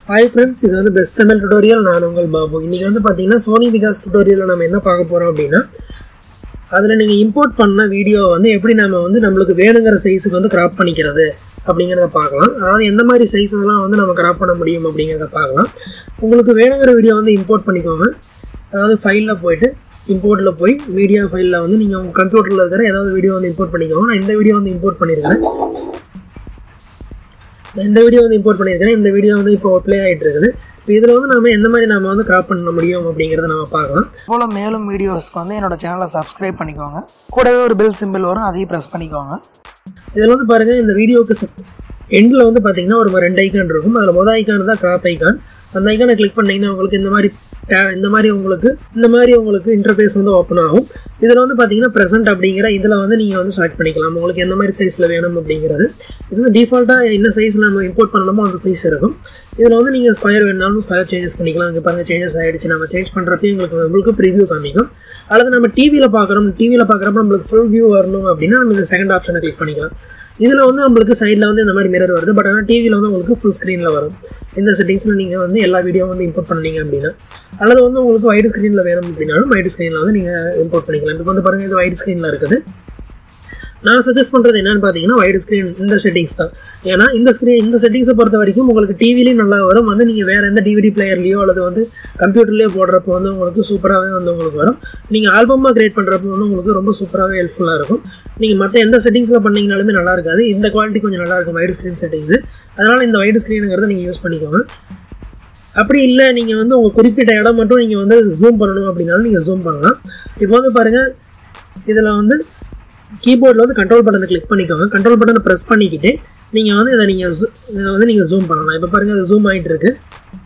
hi friends இது வந்து best Tamil tutorial நான் உங்கள் பாபு இன்றைக்கி வந்து பார்த்தீங்கன்னா சோனி விகாஸ் டுட்டோரியலில் நம்ம என்ன பார்க்க போகிறோம் அப்படின்னா அதில் நீங்கள் இம்போர்ட் பண்ண வீடியோ வந்து எப்படி நம்ம வந்து நம்மளுக்கு வேணுங்கிற சைஸுக்கு வந்து கிராப் பண்ணிக்கிறது அப்படிங்கிறத பார்க்கலாம் அதாவது எந்த மாதிரி சைஸ் இதெல்லாம் வந்து நம்ம கிராப் பண்ண முடியும் அப்படிங்கிறத பார்க்கலாம் உங்களுக்கு வேணுங்கிற வீடியோ வந்து இம்போர்ட் பண்ணிக்கோங்க அதாவது ஃபைலில் போயிட்டு இம்போர்ட்டில் போய் மீடியா ஃபைலில் வந்து நீங்கள் உங்கள் கம்ப்யூட்டரில் இருக்கிற ஏதாவது வீடியோ வந்து இம்போர்ட் பண்ணிக்கோங்க நான் இந்த வீடியோ வந்து இம்போர்ட் பண்ணியிருக்கேன் நான் இந்த வீடியோ வந்து இம்போர்ட் பண்ணியிருக்கேன் இந்த வீடியோ வந்து இப்போ ப்ளே ஆகிட்டு இருக்குது இப்போ இதில் வந்து நம்ம எந்த மாதிரி நம்ம வந்து கிராப் பண்ண முடியும் அப்படிங்கிறத நம்ம பார்க்கலாம் போல் மேலும் வீடியோஸ்க்கு வந்து என்னோட சேனலை சப்ஸ்கிரைப் பண்ணிக்கோங்க கூடவே ஒரு பெல் சிம்பிள் வரும் அதையும் ப்ரெஸ் பண்ணிக்கோங்க இதில் வந்து பாருங்கள் இந்த வீடியோவுக்கு எண்டில் வந்து பார்த்தீங்கன்னா ஒரு ரெண்டு ஐக்கான் இருக்கும் அதில் மொதல் ஐக்கான் தான் கிராப் ஐக்கான் அந்த ஐக்கானை கிளிக் பண்ணிங்கன்னா உங்களுக்கு இந்த மாதிரி டே- இந்த மாதிரி உங்களுக்கு இந்த மாதிரி உங்களுக்கு இன்டர்ஃபேஸ் வந்து ஓப்பன் ஆகும் இதில் வந்து பார்த்தீங்கன்னா ப்ரெசென்ட் அப்படிங்கிற இதில் வந்து நீங்கள் வந்து செலக்ட் பண்ணிக்கலாம் உங்களுக்கு எந்த மாதிரி சைஸில் வேணும் அப்படிங்கிறது இது வந்து டிஃபால்ட்டாக என்ன சைஸில் நம்ம இம்போர்ட் பண்ணணுமோ அந்த சைஸ் இருக்கும் இதில் வந்து நீங்கள் ஸ்கொயர் வேணாலும் ஸ்கொயர் சேஞ்சஸ் பண்ணிக்கலாம் இங்கே பாருங்கள் சேஞ்சஸ் ஆகிடுச்சு நம்ம சேஞ்ச் பண்ணுறப்ப எங்களுக்கு உங்களுக்கு ப்ரிவியூ காமிக்கும் அல்லது நம்ம டிவியில் பார்க்குறோம் டிவியில் பார்க்குறப்ப நம்மளுக்கு ஃபுல் வியூ வரணும் அப்படின்னா நம்ம இந்த செகண்ட் ஆப்ஷனை கிளிக் பண்ணிக்கலாம் இதில் வந்து நம்மளுக்கு சைடில் வந்து இந்த மாதிரி மிரர் வருது பட் ஆனால் டிவியில் வந்து உங்களுக்கு ஃபுல் ஸ்க்ரீனில் வரும் இந்த செட்டிங்ஸில் நீங்கள் வந்து எல்லா வீடியோ வந்து இம்போர்ட் பண்ணீங்க அப்படின்னா அல்லது வந்து உங்களுக்கு வைட் ஸ்க்ரீனில் வேணும் அப்படின்னாலும் வைட் ஸ்க்ரீனில் வந்து நீங்கள் இம்போர்ட் பண்ணிக்கலாம் இப்போ வந்து பாருங்கள் இது வைட் ஸ்க்ரீனில் இருக்குது நான் சஜஸ்ட் பண்ணுறது என்னன்னு பார்த்தீங்கன்னா வைட் ஸ்க்ரீன் இந்த செட்டிங்ஸ் தான் ஏன்னா இந்த ஸ்க்ரீன் இந்த செட்டிங்ஸை பொறுத்த வரைக்கும் உங்களுக்கு டிவிலையும் நல்லா வரும் வந்து நீங்கள் வேறு எந்த டிவிடி பிளேயர்லையோ அல்லது வந்து கம்ப்யூட்டர்லேயோ போடுறப்போ வந்து உங்களுக்கு சூப்பராகவே வந்து உங்களுக்கு வரும் நீங்கள் ஆல்பமாக கிரியேட் பண்ணுறப்போ வந்து உங்களுக்கு ரொம்ப சூப்பராகவே ஹெல்ப்ஃபுல்லாக இருக்கும் நீங்கள் மற்ற எந்த செட்டிங்ஸில் பண்ணீங்கனாலுமே நல்லா இருக்காது இந்த குவாலிட்டி கொஞ்சம் நல்லா இருக்கும் வைட் ஸ்க்ரீன் செட்டிங்ஸு அதனால் இந்த வைட் ஸ்க்ரீனுங்கிறத நீங்கள் யூஸ் பண்ணிக்கோங்க அப்படி இல்லை நீங்கள் வந்து உங்கள் குறிப்பிட்ட இடம் மட்டும் நீங்கள் வந்து ஜூம் பண்ணணும் அப்படின்னாலும் நீங்கள் ஜூம் பண்ணலாம் இப்போ வந்து பாருங்கள் இதில் வந்து கீபோர்டில் வந்து கண்ட்ரோல் பட்டனை கிளிக் பண்ணிக்கோங்க கண்ட்ரோல் பட்டனை ப்ரெஸ் பண்ணிக்கிட்டு நீங்கள் வந்து இதை நீங்கள் இதை வந்து நீங்கள் ஜூம் பண்ணலாம் இப்போ பாருங்கள் அது ஜூம் ஆகிட்டு இருக்கு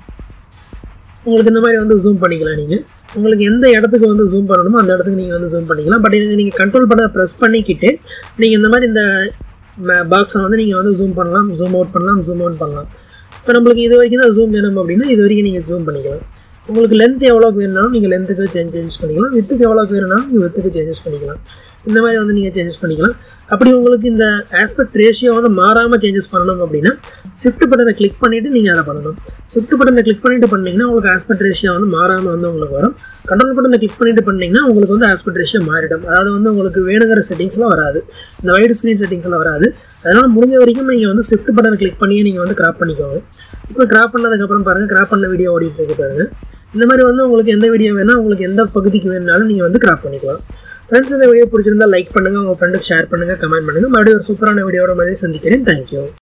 உங்களுக்கு இந்த மாதிரி வந்து ஜூம் பண்ணிக்கலாம் நீங்கள் உங்களுக்கு எந்த இடத்துக்கு வந்து ஜூம் பண்ணணுமோ அந்த இடத்துக்கு நீங்கள் வந்து ஜூம் பண்ணிக்கலாம் பட் இது நீங்கள் கண்ட்ரோல் பட்டனை ப்ரெஸ் பண்ணிக்கிட்டு நீங்கள் இந்த மாதிரி இந்த பாக்ஸை வந்து நீங்கள் வந்து ஜூம் பண்ணலாம் ஜூம் அவுட் பண்ணலாம் ஜூம் அவுட் பண்ணலாம் இப்போ நம்மளுக்கு இது வரைக்கும் தான் ஜூம் வேணும் அப்படின்னா இது வரைக்கும் நீங்கள் ஜூம் பண்ணிக்கலாம் உங்களுக்கு லென்த் எவ்வளோக்கு வேணுனாலும் நீங்கள் லென்த்துக்கு சேஞ்ச் சேஞ்ச் பண்ணிக்கலாம் வித்துக்கு எவ்வளோக்கு வேணுனாலும் நீங்கள் வித்துக்கு சேஞ்சஸ் பண்ணிக்கலாம் இந்த மாதிரி வந்து நீங்கள் சேஞ்சஸ் பண்ணிக்கலாம் அப்படி உங்களுக்கு இந்த ஆஸ்பெக்ட் ரேஷியோ வந்து மாறாமல் சேஞ்சஸ் பண்ணணும் அப்படின்னா ஷிஃப்ட் பட்டனை கிளிக் பண்ணிவிட்டு நீங்கள் அதை பண்ணணும் ஷிஃப்ட் பட்டனை கிளிக் பண்ணிட்டு பண்ணீங்கன்னா உங்களுக்கு ஆஸ்பெக்ட் ரேஷியோ வந்து மாறாமல் வந்து உங்களுக்கு வரும் கண்ட்ரோல் பட்டனை கிளிக் பண்ணிட்டு பண்ணீங்கன்னா உங்களுக்கு வந்து ஆஸ்பெக்ட் ரேஷியோ மாறிடும் அதாவது வந்து உங்களுக்கு வேணுங்கிற செட்டிங்ஸ்லாம் வராது இந்த வைட் ஸ்க்ரீன் செட்டிங்ஸ்லாம் வராது அதனால் முடிஞ்ச வரைக்கும் நீங்கள் வந்து ஷிஃப்ட் பட்டனை கிளிக் பண்ணியே நீங்கள் வந்து கிராப் பண்ணிக்கோங்க இப்போ கிராப் பண்ணதுக்கப்புறம் பாருங்கள் கிராப் பண்ண வீடியோ ஓடிட்டு இருக்கு பாருங்க இந்த மாதிரி வந்து உங்களுக்கு எந்த வீடியோ வேணால் உங்களுக்கு எந்த பகுதிக்கு வேணுனாலும் நீங்கள் வந்து கிராப் பண்ணிக்கலாம் ஃப்ரெண்ட்ஸ் இந்த வீடியோ பிடிச்சிருந்தா லைக் பண்ணுங்கள் உங்கள் ஃப்ரெண்டுக்கு ஷேர் பண்ணுங்கள் கமெண்ட் பண்ணுங்கள் மறுபடியும் ஒரு சூப்பரான வீடியோட மாதிரி சந்திக்கிறேன் தேங்க்யூ